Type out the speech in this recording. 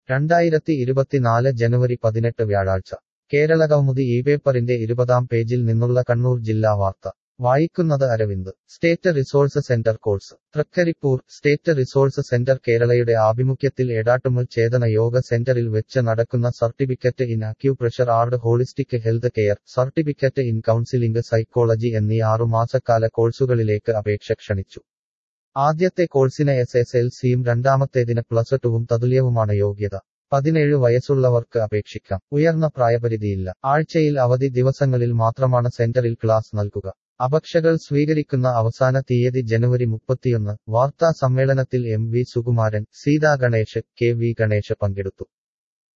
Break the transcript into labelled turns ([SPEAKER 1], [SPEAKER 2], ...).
[SPEAKER 1] രണ്ടായിരത്തി ഇരുപത്തിനാല് ജനുവരി പതിനെട്ട് വ്യാഴാഴ്ച കേരള കൗമുദി ഈ പേപ്പറിന്റെ ഇരുപതാം പേജിൽ നിന്നുള്ള കണ്ണൂർ ജില്ലാ വാർത്ത വായിക്കുന്നത് Aravind state resource centre course Thrikaripur state resource centre കേരളയുടെ ആഭിമുഖ്യത്തിൽ എടാട്ടുമുൽ ചേതന യോഗ സെന്ററിൽ വെച്ച് നടക്കുന്ന certificate in acupressure and holistic health care certificate in counselling psychology എന്നീ ആറുമാസക്കാല കോഴ്സുകളിലേക്ക് അപേക്ഷ ക്ഷണിച്ചു ആദ്യത്തെ കോഴ്സിന് എസ് എസ് എൽ സിയും രണ്ടാമത്തേതിന് പ്ലസ് ടുവും തതുല്യവുമാണ് യോഗ്യത പതിനേഴ് വയസ്സുള്ളവർക്ക് അപേക്ഷിക്കാം ഉയർന്ന പ്രായപരിധിയില്ല ആഴ്ചയിൽ അവധി ദിവസങ്ങളിൽ മാത്രമാണ് സെന്ററിൽ ക്ലാസ് നൽകുക അപക്ഷകൾ സ്വീകരിക്കുന്ന അവസാന തീയതി ജനുവരി മുപ്പത്തിയൊന്ന് വാർത്താ സമ്മേളനത്തിൽ M V Sukumaran Seetha Ganesh K V Ganesh പങ്കെടുത്തു